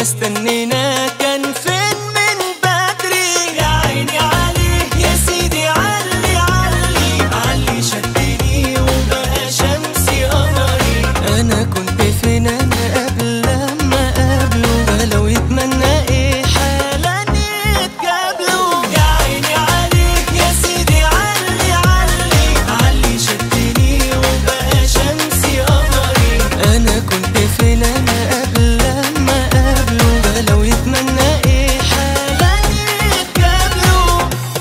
استنينا كان فين من بدري يا عيني عليك يا سيدي علي علي علي شدني وبقى شمسي قمري انا كنت فين انا قبل لما قابله لو يتمنى ايه حالا يتقابلوا يا عيني عليك يا سيدي علي علي علي شدني وبقى شمسي قمري انا كنت فين انا قبل لما قابله لو يتمنى ايه حالا يتقابلوا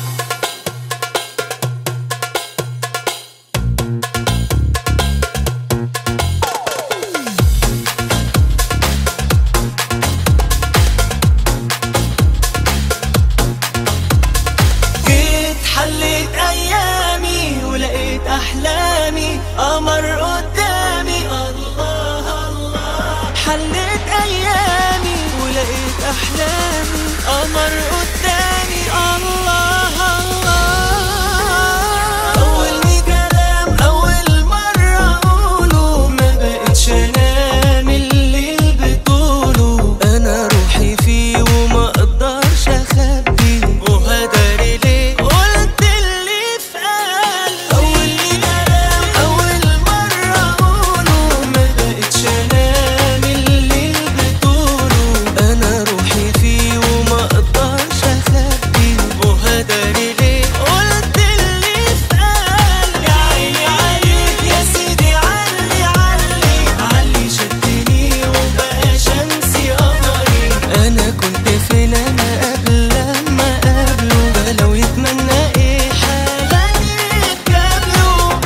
جيت حليت ايامي ولقيت احلامي قمر قدامي الله الله حليت ايامي ولقيت احلامي قمر قدامي الله الله اول كلام اول مره اقوله ما بقتش انام الليل بطوله انا روحي فيه وما اقدرش اخبي وهداري ليه قلت اللي في قلبي اول كلام اول مره اقوله ما بقتش انام الليل بطوله انا روحي فيه وما اقدرش اخبي وهداري ليه قلت اللي في قلبي يا عيني عليك يا سيدي علي علي علي شدني وبقى شمسي قمري انا كنت فين انا قبل لما قابله لو يتمنى ايه حالا يتقابلوا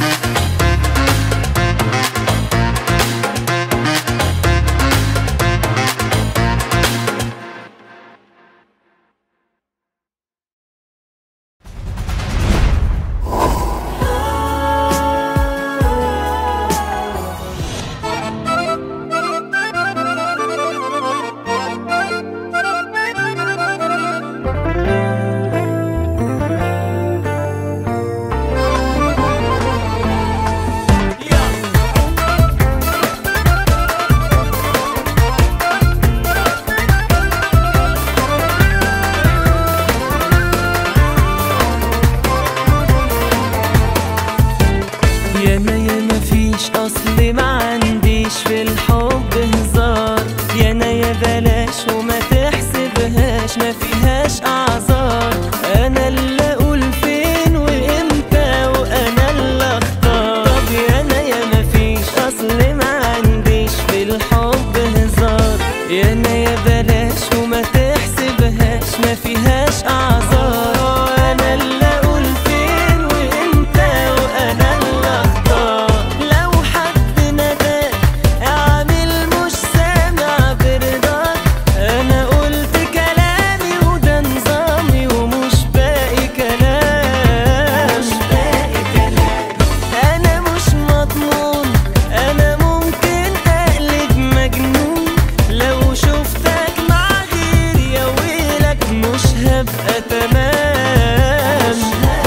ياما ياما فيش اصل ما عنديش في الحب هزار يانا يا بلاش وما تحسبهاش ما فيهاش اعذار انا اللي اقول فين وامتى وانا اللي اختار طب يانا ياما فيش اصل ما عنديش في الحب هزار يانا يا بلاش وما تحسبهاش ما فيهاش اعذار انا اللي اقول فين وامتى وانا اللي اختار لو حد نداك اعمل مش سامع برضاك انا قلت كلامي وده نظامي ومش باقي كلام مش باقي كلام انا مش مضمون انا ممكن اقلب مجنون لو شفتك مع غيري يا ويلك مش هبقى تمام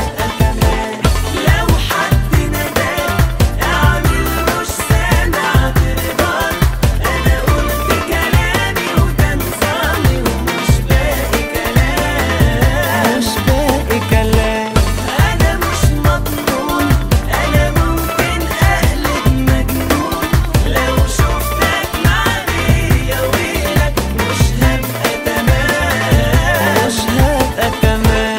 لو حد نداك اعمل مش سامع برضاك انا قلت كلامي وده نظامي ومش باقي كلام مش باقي كلام انا مش مضمون انا ممكن اقلب مجنون لو شفتك مع غيري يا ويلك مش هبقى تمام مش هبقى تمام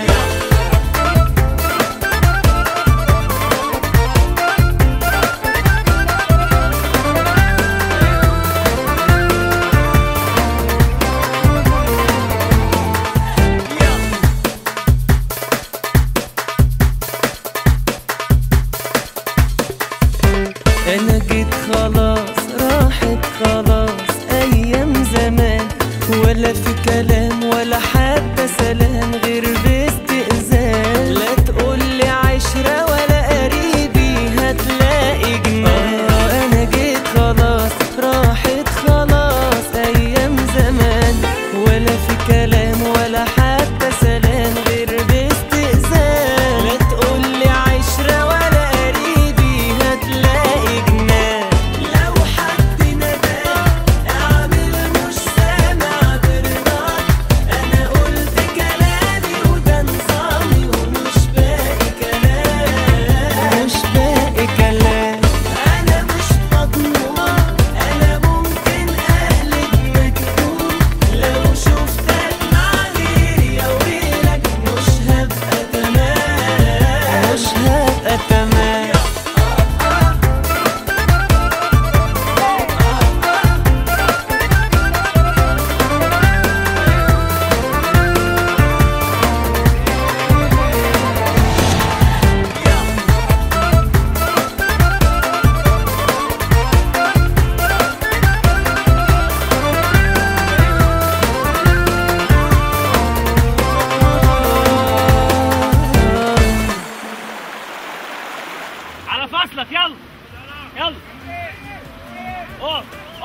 انا جيت خلاص راحت خلاص ايام زمان ولا في كلام ولا حتى سلام غير باستئذان لا تقولي عشرة ولا قريبي هتلاقي جنان آه انا جيت خلاص راحت خلاص ايام زمان ولا في كلام ولا حتى سلام غير باستئذان لا تقولي عشرة ولا قريبي هتلاقي جنان لو حد نداك اعمل مش سامع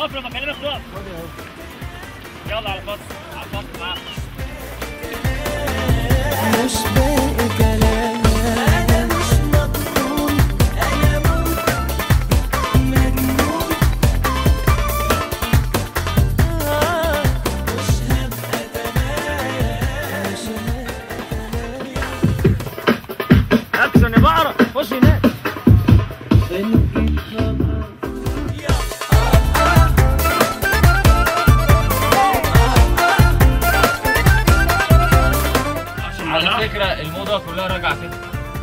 اقف لما اكلمك تقف يلا على الخط على الخط معاك مش باقي كلام انا مش مطمون انا مجنون آه، مش هبقى تمام مش هبقى تمام اكشن يا بعرة خش هناك بنجيب خلاص على فكرة الموضة كلها راجعة كده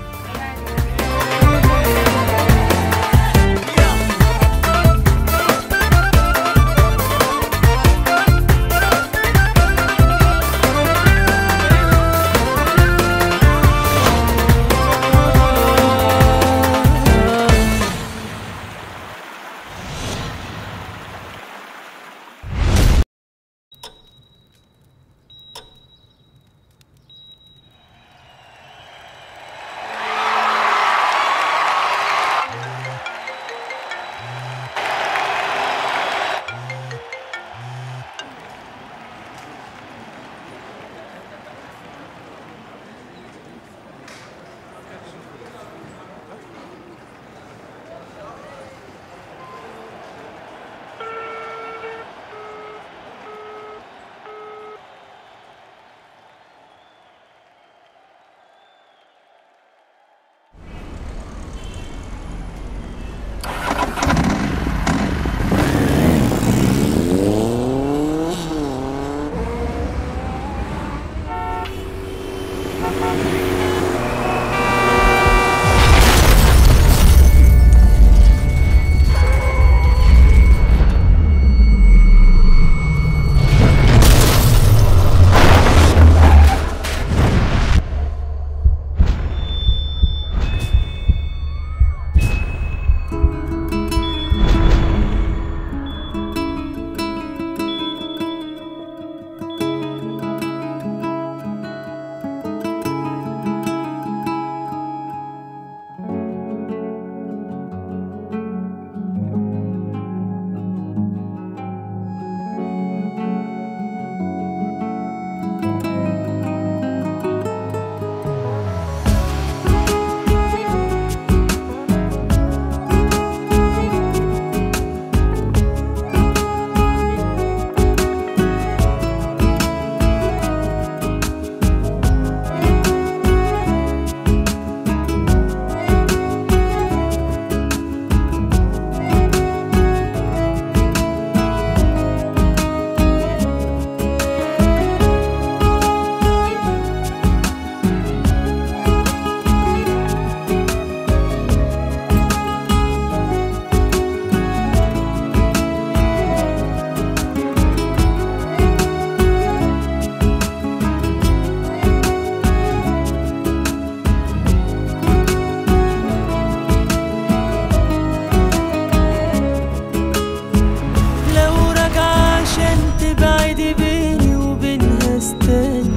لو راجعة عشان تبعدي بيني وبينها استني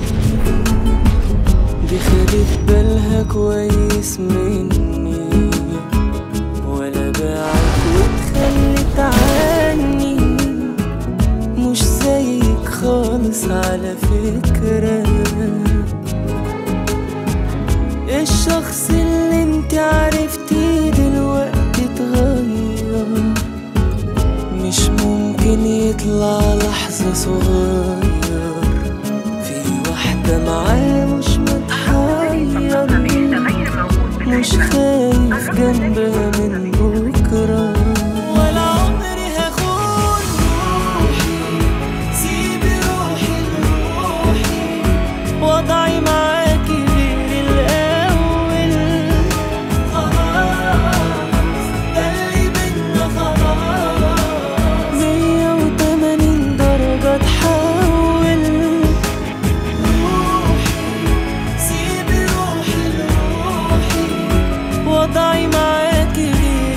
دي خدت بالها كويس مني ولا باعت واتخلت عني مش زيك خالص على فكرة الشخص اللي انت عرفتيه دلوقتي اتغير مش ممكن يطلع لحظة صغير في واحدة معاه مش متحير مش خايف جنبها من بكرة ولا عمري هخون روحي سيبي روحي لروحي وضعي معاكي غير الأول خلاص ده اللي بينا خلاص مية وتمانين درجة تحول روحي سيبي روحي لروحي وضعي معاكي غير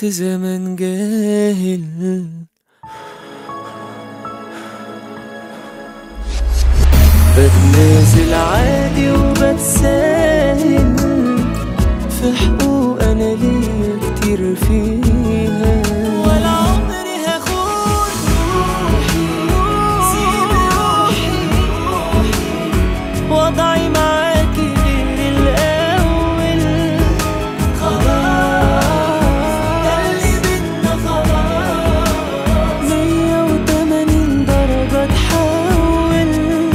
كنت زمان جاهل بتنازل عادي وبتساهل في حقوق انا ليا كتير فيها ولا عمري هاخد روحي سيب روحي وضعي معاكي غير الاول خلاص ده اللي بينا خلاص مية وتمانين درجة تحول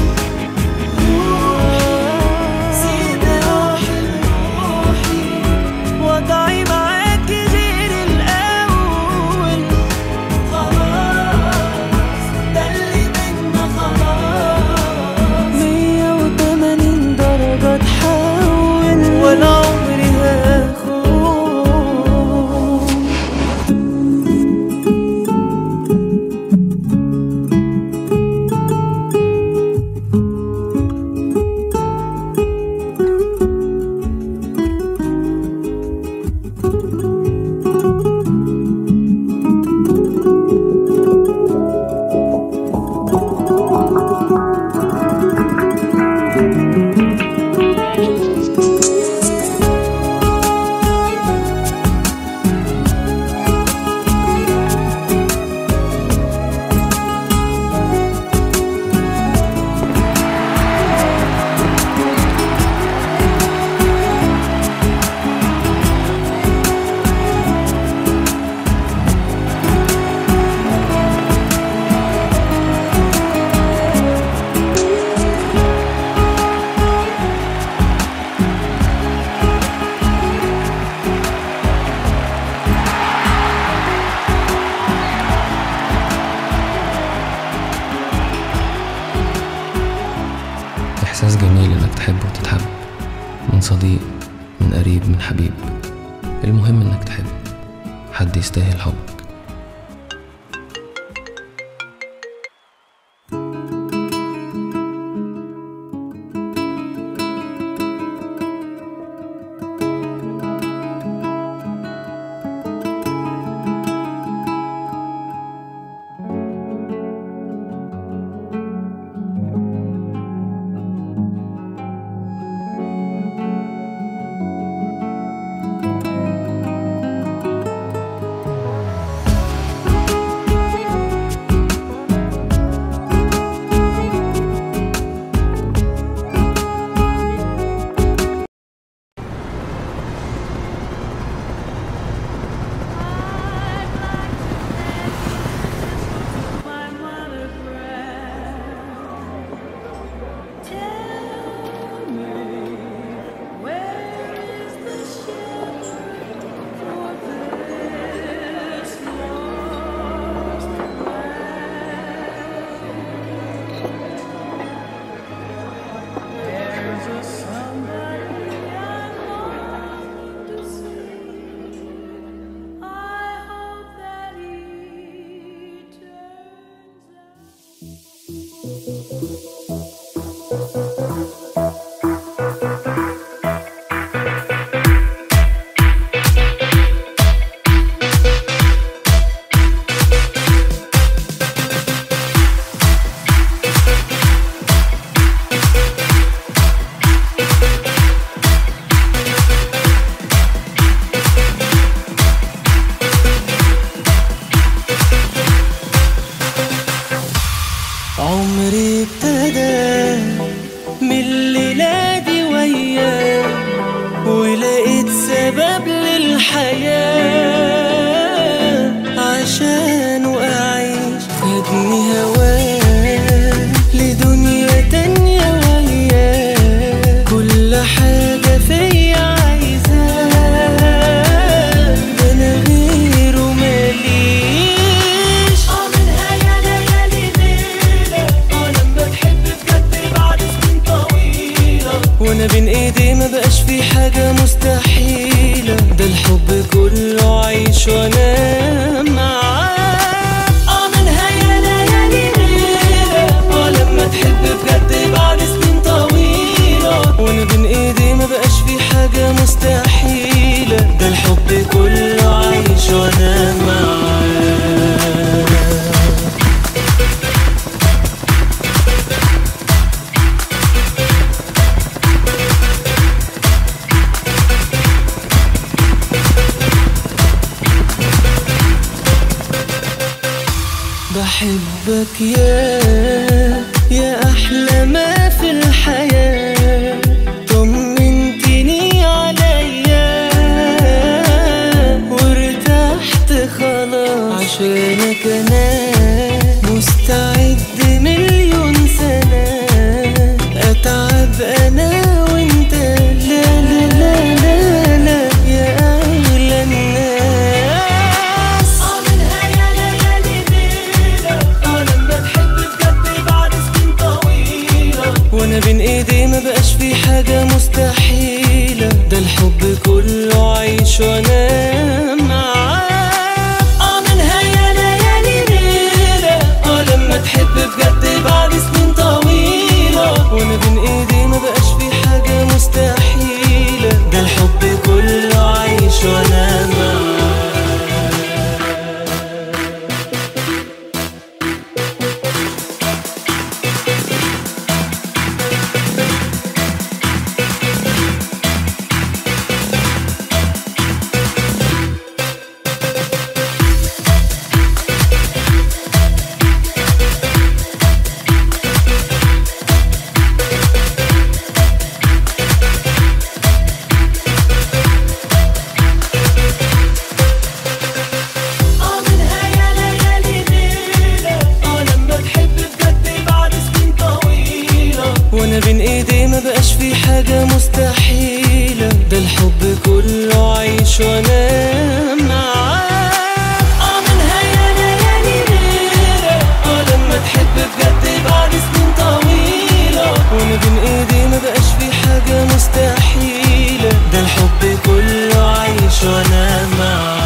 سيب روحي روحي وضعي معاكي غير الأول خلاص ده اللي بينا خلاص مية وتمانين درجة تحول ولا عمري هاخد إحساس جميل إنك تحب وتتحب من صديق من قريب من حبيب المهم إنك تحب حد يستاهل حبك عمري ابتدى من الليلة دي وياه ولقيت سبب للحياة عشان أعيش خدني هواه لدنيا تانية وياه كل حاجة فيا عايزاه ده أنا غيره ماليش اه منها يا ليالي ليلة اه لما تحب بجد بعد سنين طويلة وانا بين ايدي ما بقاش في حاجة مستحيلة ده الحب كله عيش وانا معاه اه منها يا ليالي بحبك يا يا أحلى ما في الحياة طمنتني عليا وارتحت خلاص عشانك أنا مستعد مليون سنة أتعب أنا وأنت لا لا لا لا لا يا أغلى الناس عاملها يا ليالي ليلة اه لما تحب بجد بعد سنين طويلة وانا بين ايدي ما بقاش في حاجة مستحيلة ده الحب كله عيش وانا معاك اعملها يا ليالي ليلة اه لما تحب بجد بعد سنين طويلة وانا بين ايدي ما بقاش في حاجة مستحيلة ده الحب كله عيش وانا معاك عاملها يا ليالي ليلة اه لما تحب بجد بعد سنين طويلة وانا بين ايدي ما بقاش في حاجة مستحيلة ده الحب كله عيش وانا معاك اعملها يا ليالي ليلة اه لما تحب بجد بعد سنين طويلة وانا بين ايدي ما بقاش في حاجة مستحيلة ده الحب كله عيش وانا معاك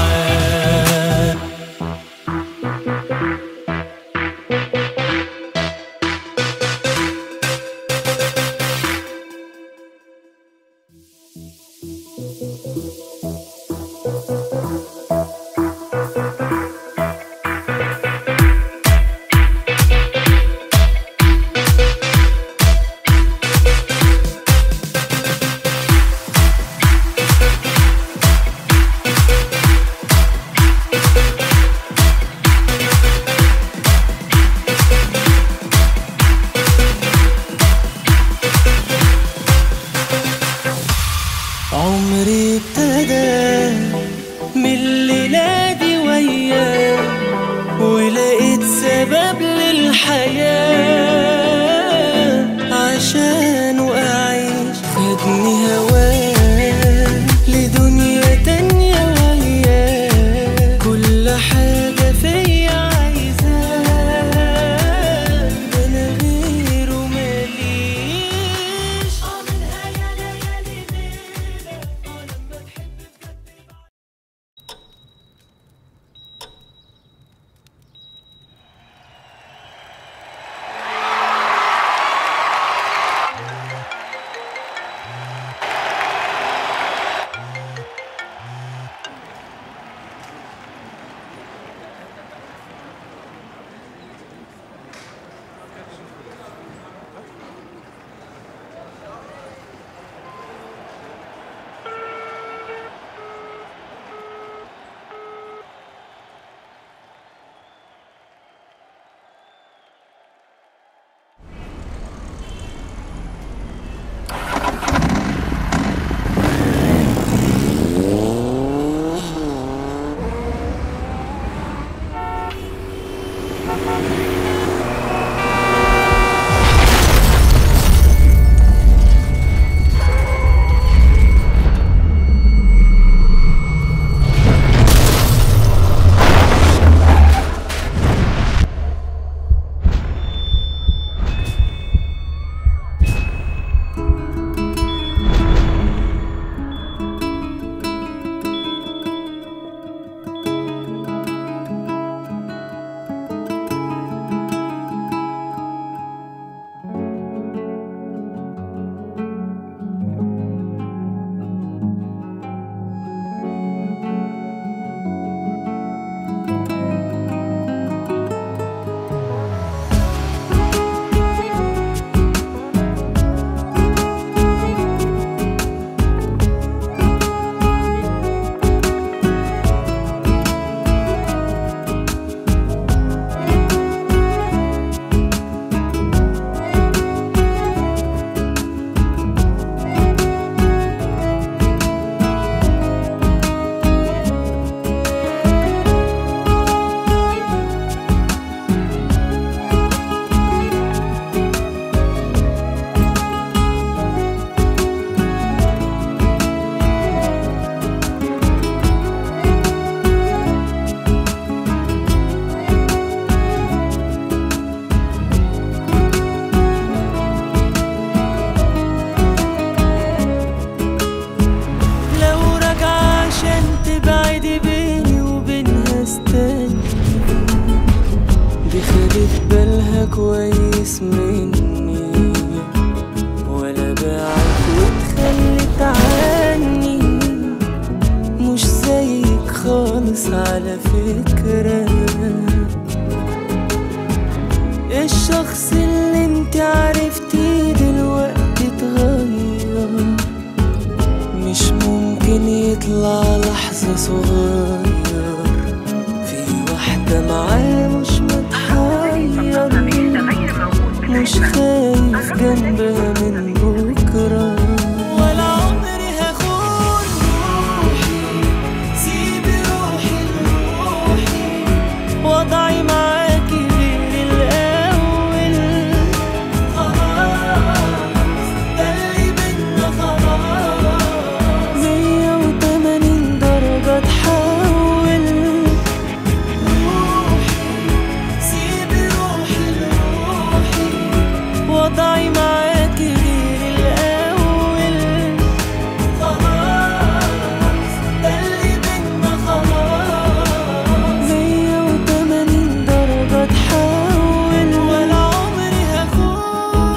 عمري ابتدى من الليلة دي وياك ولقيت سبب للحياة عشان أعيش خدني هواه لدنيا تانية وياه كل حاجة فيا عايزاه ده أنا غيره ماليش عاملها يا ليالي ليلة اه لما تحب بجد كويس مني ولا باعك وتخلت عني مش زيك خالص على فكرة الشخص اللي انت عرفتيه دلوقتي اتغير مش ممكن يطلع لحظة صغير في واحدة معاه مش متحير مش خايف جنبها من بكرة ولا عمري هخون روحي سيبي روحي لروحي وضعي معاكي غير الأول خلاص ده اللي بينا خلاص مية وتمانين درجة تحول روحي سيبي روحي لروحي وضعي معاكي غير الأول خلاص ده اللي بينا خلاص مية وتمانين درجة تحول ولا عمري هخون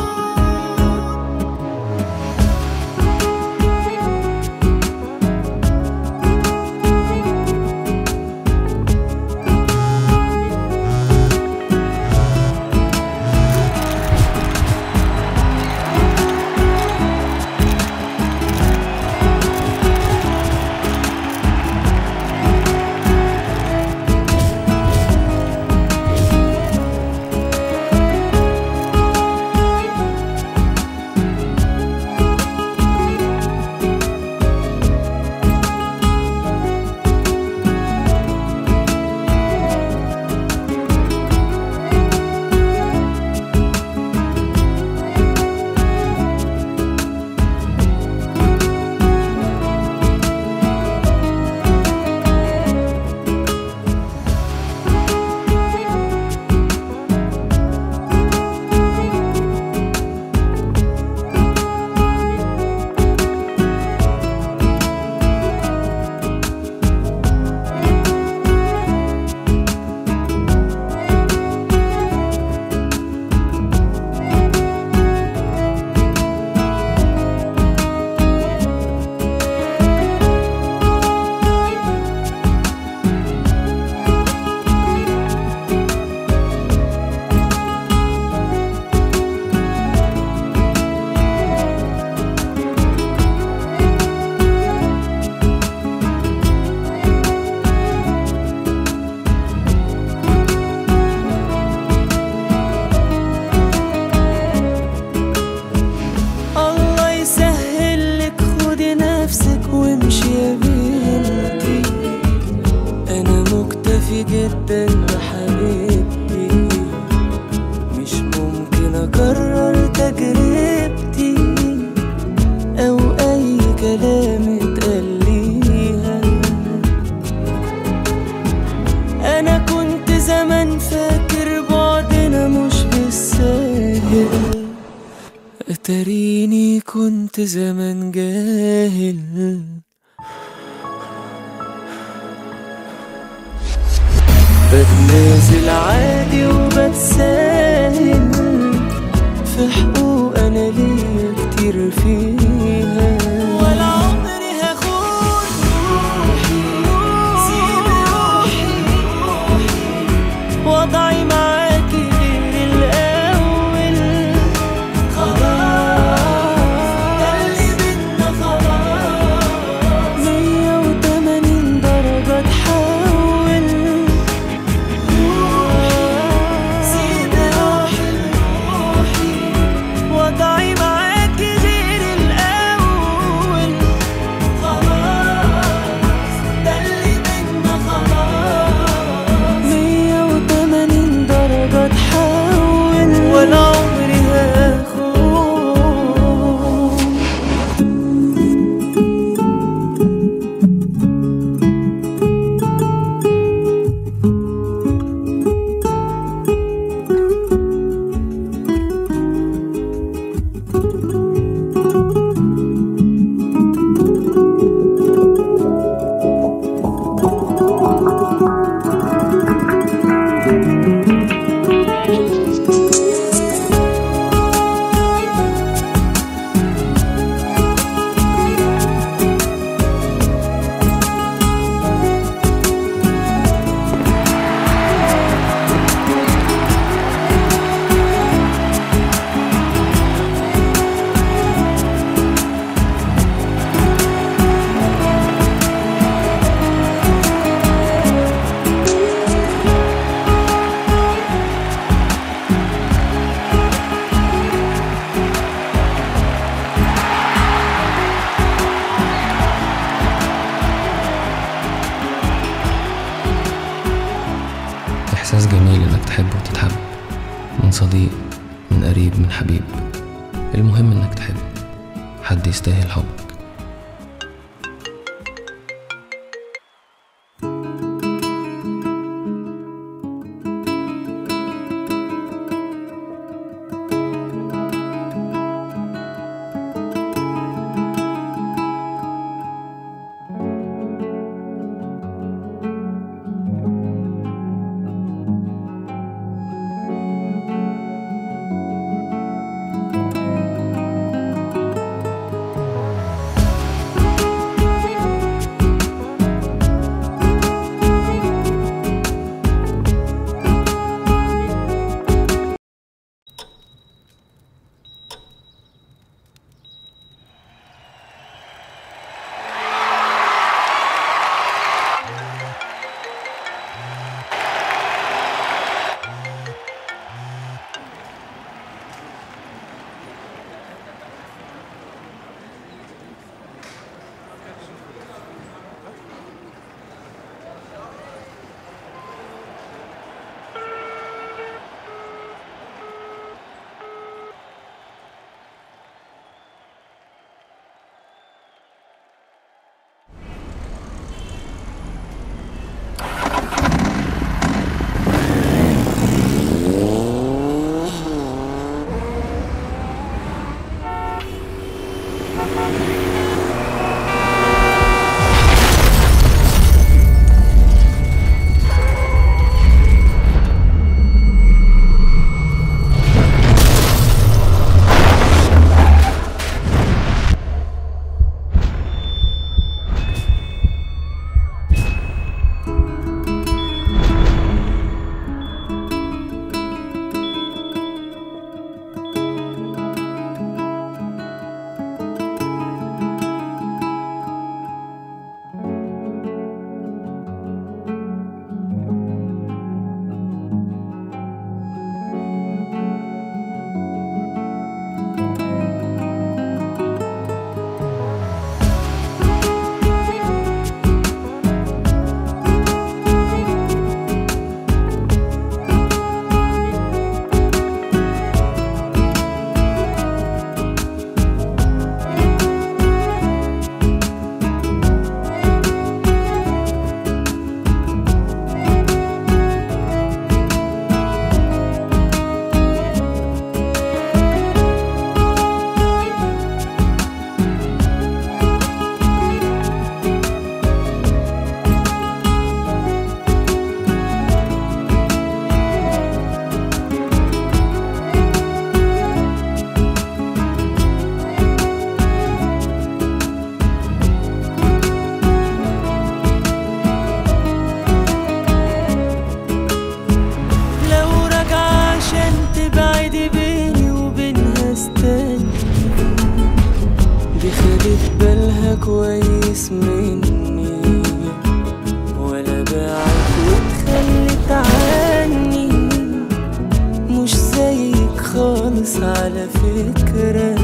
الله يسهل لك خدي نفسك وامشي يا بنتي انا مكتفي جدا بحبيبتي مش ممكن اكرر تجربتي او اي كلام اتقال ليها انا كنت زمان فاكر بعدنا مش بالساهل اتريني كنت زمان جاهل بتنازل عادي وبتساهل في حقوق انا ليا كتير فيها ولا عمري هخون روحي سيبي روحي وضعي معاكي غير الأول خلاص ده اللي بينا خلاص مية وتمانين درجة تحول سيبي روحي لروحي وضعي معاكي غير الأول خلاص ده اللي بينا خلاص مية وتمانين درجة إحساس جميل إنك تحب وتتحب من صديق من قريب من حبيب المهم إنك تحب حد يستاهل حبك لو راجعة عشان تبعدي بيني وبينها استني دي خدت بالها كويس مني ولا باعت واتخلت عني مش زيك خالص على فكرة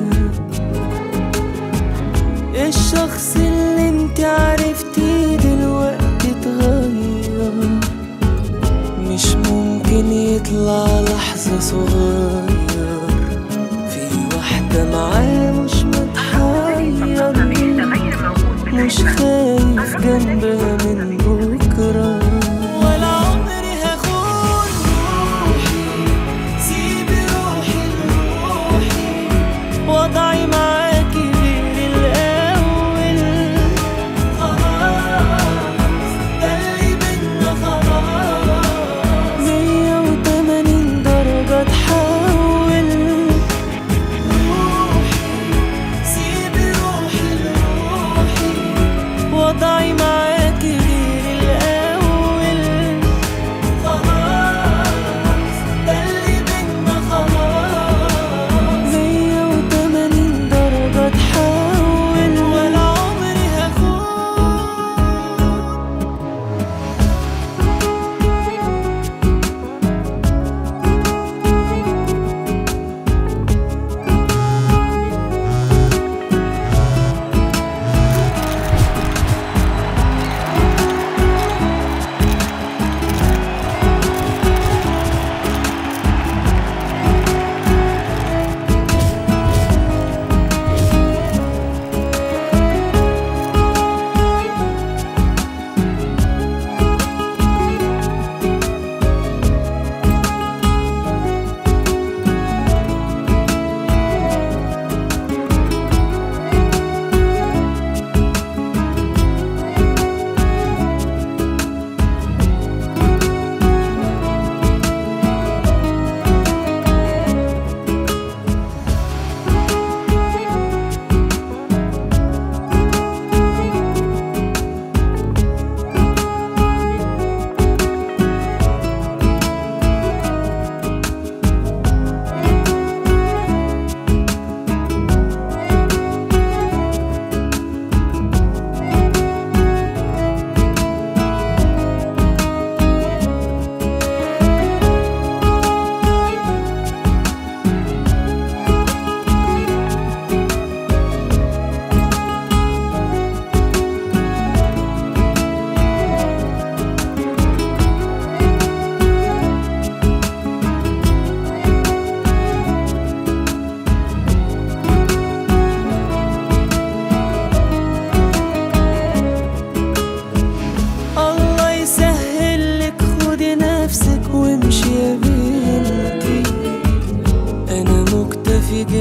الشخص اللي انت عرفتيه دلوقتي اتغير مش ممكن يطلع لحظة صغير في واحدة معاه مش متحير مش خايف جنبها من بكرة ولا عمري هخون روحي سيبي روحي لروحي وضعي معاكي غير الأول خلاص ده اللي بينا خلاص مية وتمانين درجة تحول روحي سيبي روحي لروحي وضعي معاكي غير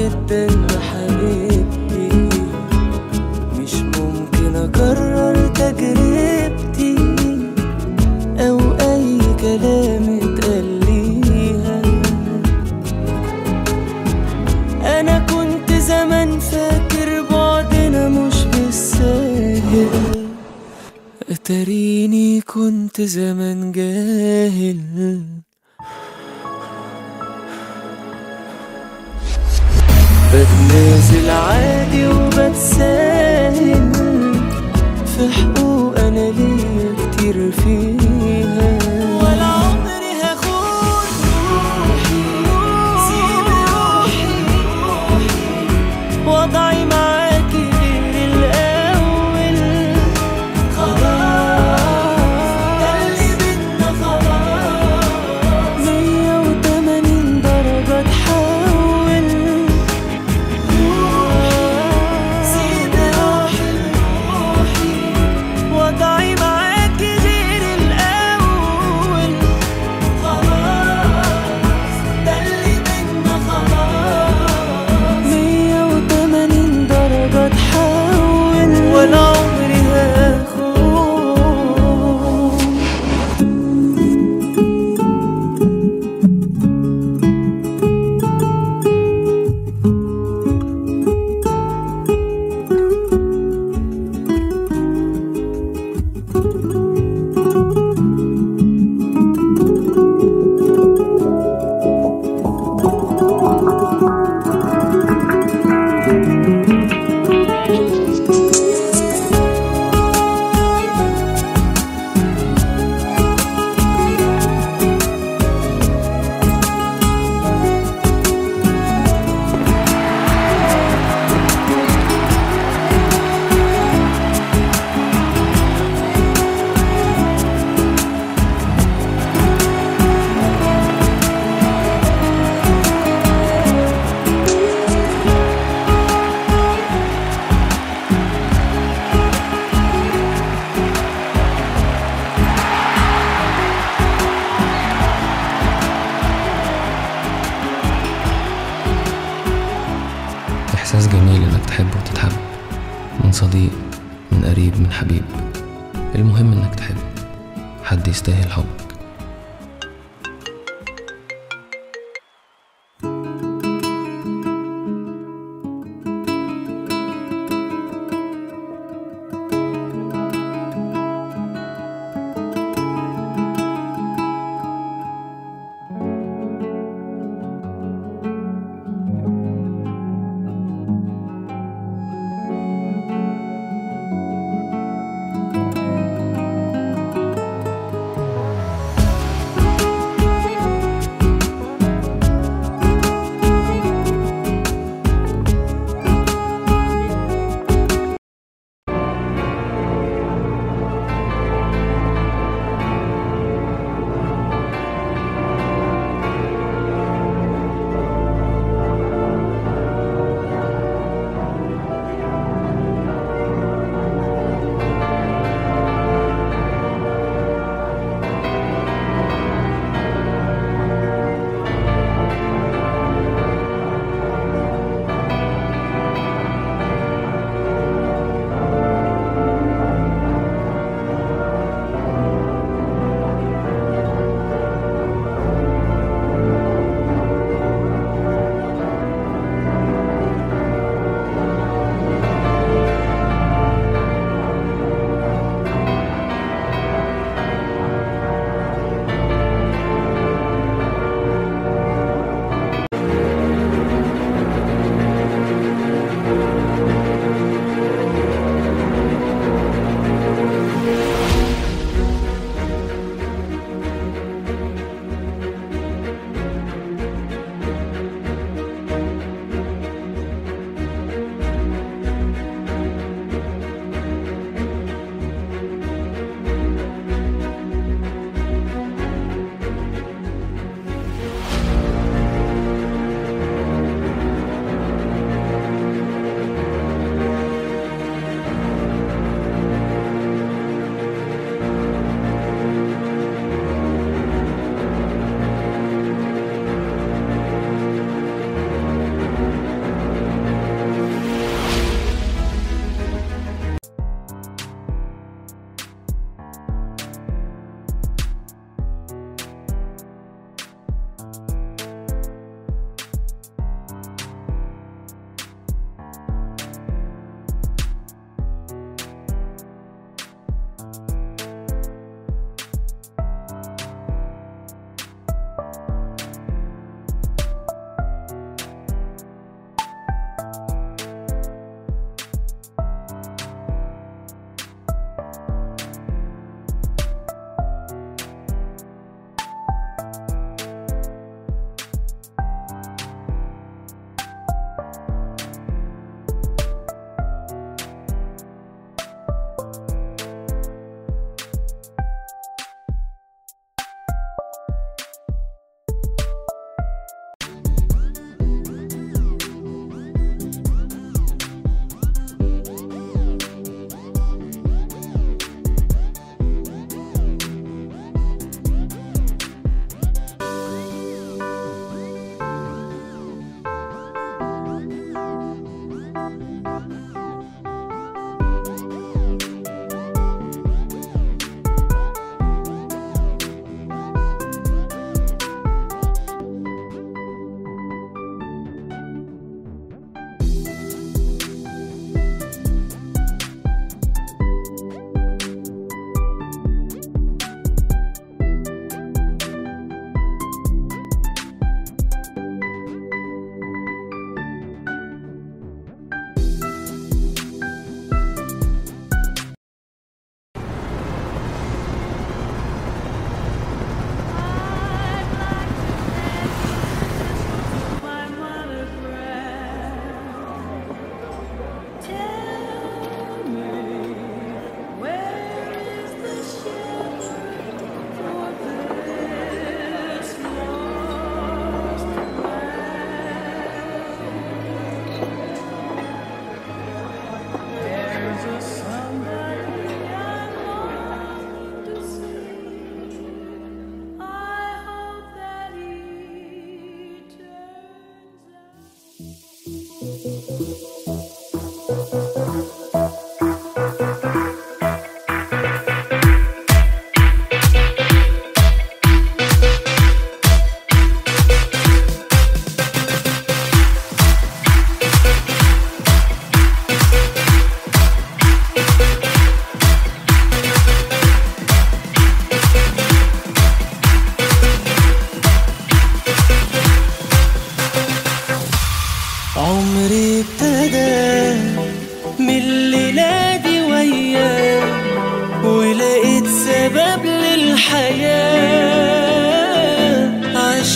جدا حبيبتي مش ممكن اكرر تجربتي او اي كلام اتقال ليها انا كنت زمان فاكر بعدنا مش بالساهل اتريني كنت زمان جاهل بتنازل عادي وبتساهل في حقوق انا ليا كتير فيها ولا عمري هاخد روحي سيب روحي وضعي معاكي غير الاول خلاص ده اللي بينا خلاص مية وتمانين درجة تحول سيب روحي روحي وضعي معاكي غير الأول خلاص ده اللي بينا خلاص مية وتمانين درجة تحول ولا عمري هاخد إحساس جميل إنك تحب وتتحب من صديق من قريب من حبيب المهم إنك تحب حد يستاهل حبك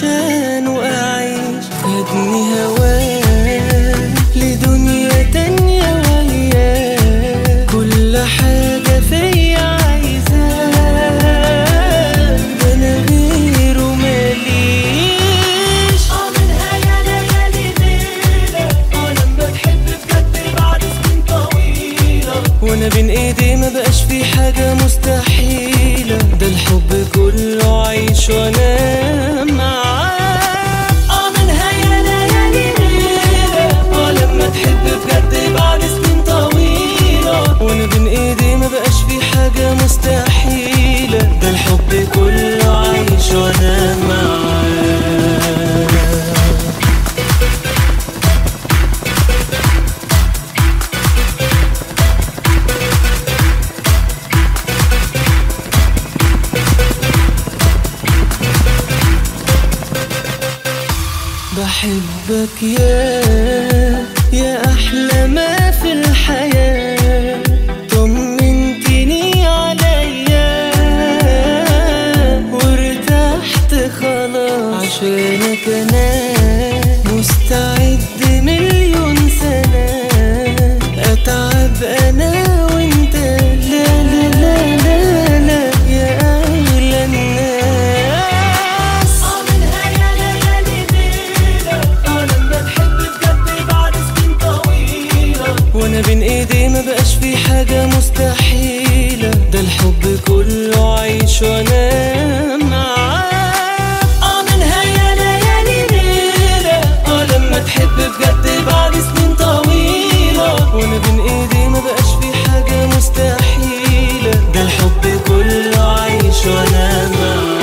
عشانه أعيش خدني هواه لدنيا تانية وياه كل حاجة فيا عايزاه ده أنا غيره ماليش اه منها يا ليالي ليلة اه لما تحب بجد بعد سنين طويلة وانا بين ايدي ما بقاش في حاجة مستحيلة ده الحب كله عيش وانا معاه اه منها يا ليالي ليلة اه لما تحب بجد بعد سنين طويلة وانا بين ايدي ما بقاش في حاجة مستحيلة ده الحب كله عيش وانا معاه بحبك يا يا أحلى ما في الحياة طمنتني عليا وارتحت خلاص عشانك أنا مستعد مليون سنة أتعب أنا وأنت لا لا لا لا لا يا أغلى الناس اه منها يا ليالي ليلة اه لما تحب بجد بعد سنين طويلة وانا بين ايدي ما بقاش في حاجة مستحيلة ده الحب كله عيش وانا معاه اه منها يا ليالي ليلة اه لما تحب بجد بعد سنين طويلة وانا بين ايدي ما بقاش في حاجة مستحيلة ده الحب كله عيش وانا معاه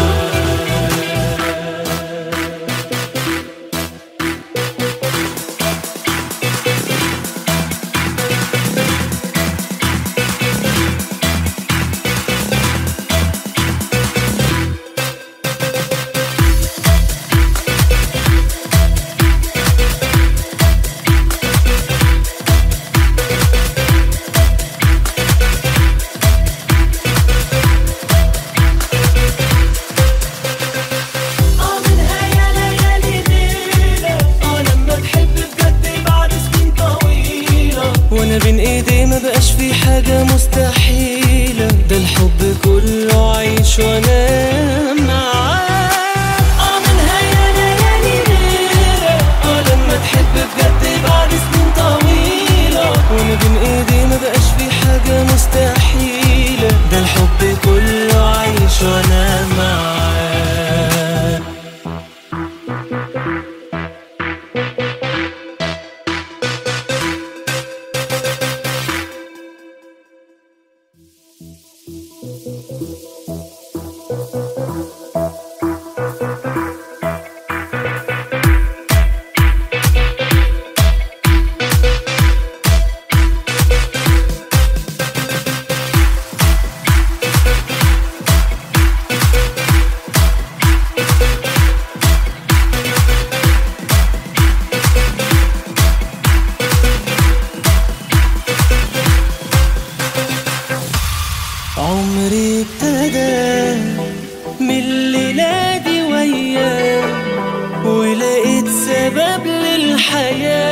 اه منها يا ليالي ليلة اه لما تحب بجد بعد سنين طويلة وانا بين ايدي ما بقاش في حاجة مستحيلة ده الحب كله عيش وانا معاه اه منها يا ليالي ليلة اه لما تحب بجد بعد سنين طويلة وانا بين ايدي ما بقاش في حاجة مستحيلة ده الحب كله عيش وانا معاه عمري ابتدى من الليلة دي وياه ولقيت سبب للحياة